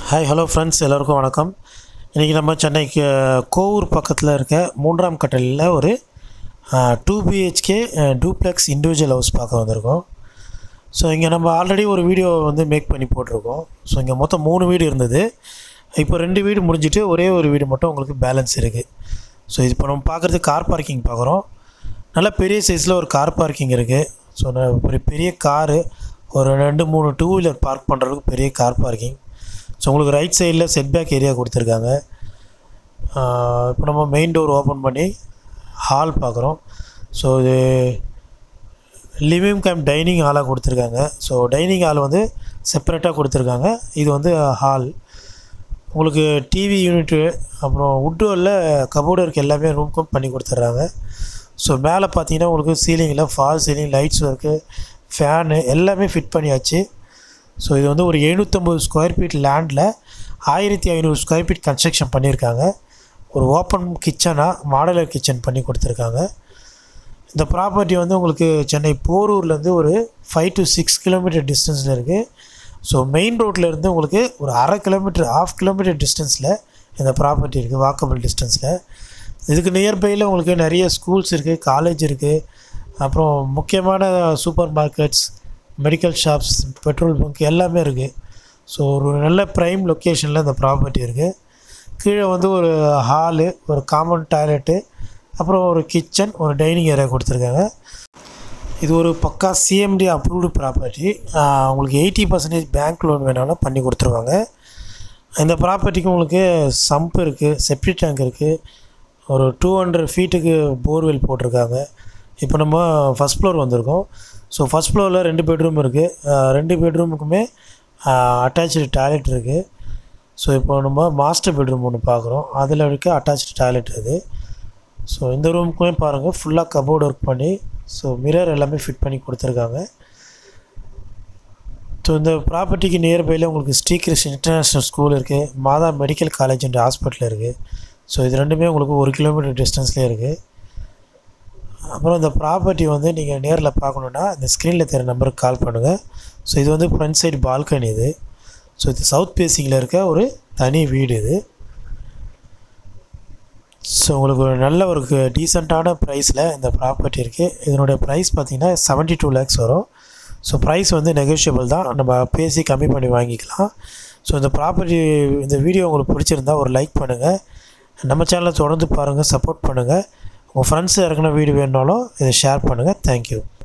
hi hello friends எல்லோருக்கும் வணக்கம் இன்றைக்கி நம்ம சென்னைக்கு கோவூர் பக்கத்தில் இருக்க மூன்றாம் கட்டலில் ஒரு two BHK duplex individual house பார்க்க வந்திருக்கோம் ஸோ இங்கே நம்ம ஆல்ரெடி ஒரு வீடியோ வந்து மேக் பண்ணி போட்டிருக்கோம் ஸோ இங்கே மொத்தம் மூணு வீடு இருந்தது இப்போ ரெண்டு வீடு முடிஞ்சிட்டு ஒரே ஒரு வீடு மட்டும் உங்களுக்கு பேலன்ஸ் இருக்குது ஸோ இப்போ நம்ம பார்க்குறது கார் பார்க்கிங் பார்க்குறோம் நல்ல பெரிய சைஸில் ஒரு கார் பார்க்கிங் இருக்குது ஸோ ந- ஒரு பெரிய காரு ஒரு ரெண்டு மூணு டூ வீலர் பார்க் பண்ணுறதுக்கு பெரிய கார் பார்க்கிங் ஸோ உங்களுக்கு ரைட் சைடில் செட்பேக் ஏரியா கொடுத்துருக்காங்க இப்போ நம்ம மெயின் டோர் ஓப்பன் பண்ணி ஹால் பார்க்குறோம் ஸோ இது லிவிங் கம் டைனிங் ஹாலாக கொடுத்துருக்காங்க ஸோ டைனிங் ஹால் வந்து செப்பரேட்டாக கொடுத்துருக்காங்க இது வந்து ஹால் உங்களுக்கு டிவி யூனிட்டு அப்புறம் உட்டுவரில் கபோர்டு இருக்க எல்லாமே ரூம்க்கும் பண்ணி கொடுத்துட்றாங்க ஸோ மேலே பார்த்தீங்கன்னா உங்களுக்கு சீலிங்கில் false ceiling lights work fan எல்லாமே ஃபிட் பண்ணியாச்சு ஸோ இது வந்து ஒரு எழுநூற்றம்பது ஸ்கொயர் ஃபீட் லேண்டில் ஆயிரத்தி ஐநூறு ஸ்கொயர் ஃபீட் கன்ஸ்ட்ரக்ஷன் பண்ணியிருக்காங்க ஒரு ஓப்பன் கிச்சனாக மாடலர் கிச்சன் பண்ணி கொடுத்துருக்காங்க இந்த ப்ராப்பர்ட்டி வந்து உங்களுக்கு சென்னை போரூர்லேருந்து ஒரு ஃபைவ் டு சிக்ஸ் கிலோமீட்டர் டிஸ்டன்ஸில் இருக்குது ஸோ மெயின் ரோட்லேருந்து உங்களுக்கு ஒரு அரை கிலோமீட்டர் ஆஃப் கிலோமீட்டர் டிஸ்டன்ஸில் இந்த ப்ராப்பர்ட்டி இருக்குது வாக்கபிள் டிஸ்டன்ஸில் இதுக்கு நியர்பையில் உங்களுக்கு நிறைய ஸ்கூல்ஸ் இருக்குது காலேஜ் இருக்குது அப்புறம் முக்கியமான super markets medical shops petrol bunk எல்லாமே இருக்குது ஸோ ஒரு நல்ல ப்ரைம் லொக்கேஷனில் இந்த ப்ராப்பர்ட்டி இருக்குது கீழே வந்து ஒரு ஹாலு ஒரு காமன் டாய்லெட்டு அப்புறம் ஒரு கிச்சன் ஒரு டைனிங் ஏரியா கொடுத்துருக்காங்க இது ஒரு பக்கா சிஎம்டி அப்ரூவ்டு ப்ராப்பர்ட்டி உங்களுக்கு எயிட்டி பர்சன்டேஜ் பேங்க் லோன் வேணாலும் பண்ணி கொடுத்துருவாங்க இந்த ப்ராப்பர்ட்டிக்கு உங்களுக்கு சம்ப் இருக்குது செப்டி டேங்க் இருக்குது ஒரு டூ ஹண்ட்ரட் ஃபீட்டுக்கு போர்வெல் போட்டிருக்காங்க இப்போ நம்ம ஃபஸ்ட் ஃப்ளோர் வந்திருக்கோம் ஸோ ஃபஸ்ட் ஃப்ளோரில் ரெண்டு பெட்ரூம் இருக்குது ரெண்டு பெட்ரூமுக்குமே அட்டாச்சு டாய்லெட் இருக்குது ஸோ இப்போ நம்ம மாஸ்டர் பெட்ரூம் ஒன்று பார்க்குறோம் அதில் இருக்க அட்டாச்சு டாய்லெட் இது ஸோ இந்த ரூமுக்குமே பாருங்கள் ஃபுல்லாக கபோர்டு ஒர்க் பண்ணி ஸோ மிரர் எல்லாமே ஃபிட் பண்ணி கொடுத்துருக்காங்க ஸோ இந்த ப்ராப்பர்ட்டிக்கு நியர்பையில் உங்களுக்கு ஸ்ரீகிருஷ்ண இன்டர்நேஷ்னல் ஸ்கூல் இருக்குது Madha medical college and hospital இருக்குது ஸோ இது ரெண்டுமே உங்களுக்கு ஒரு கிலோமீட்டர் டிஸ்டன்ஸ்லேயே இருக்குது அப்புறம் இந்த ப்ராப்பர்ட்டி வந்து நீங்கள் நேரில் பார்க்கணுன்னா இந்த ஸ்க்ரீனில் தெரிய நம்பருக்கு கால் பண்ணுங்கள் ஸோ இது வந்து ஃப்ரண்ட் சைடு பால்கனி இது ஸோ இது சவுத் பேசிங்கில் இருக்க ஒரு தனி வீடு இது ஸோ உங்களுக்கு ஒரு நல்ல ஒரு டீசெண்டான ப்ரைஸில் இந்த ப்ராப்பர்ட்டி இருக்குது இதனுடைய ப்ரைஸ் பார்த்தீங்கன்னா செவன்ட்டி டூ லேக்ஸ் வரும் ஸோ ப்ரைஸ் வந்து நெகோஷியபிள் தான் நம்ம பேசி கம்மி பண்ணி வாங்கிக்கலாம் ஸோ இந்த ப்ராப்பர்ட்டி இந்த வீடியோ உங்களுக்கு பிடிச்சிருந்தா ஒரு லைக் பண்ணுங்கள் நம்ம சேனலை தொடர்ந்து பாருங்கள் சப்போர்ட் பண்ணுங்கள் உங்கள் ஃப்ரெண்ட்ஸ் இறக்குன வீடு வேணுனாலும் இதை ஷேர் பண்ணுங்கள் தேங்க்யூ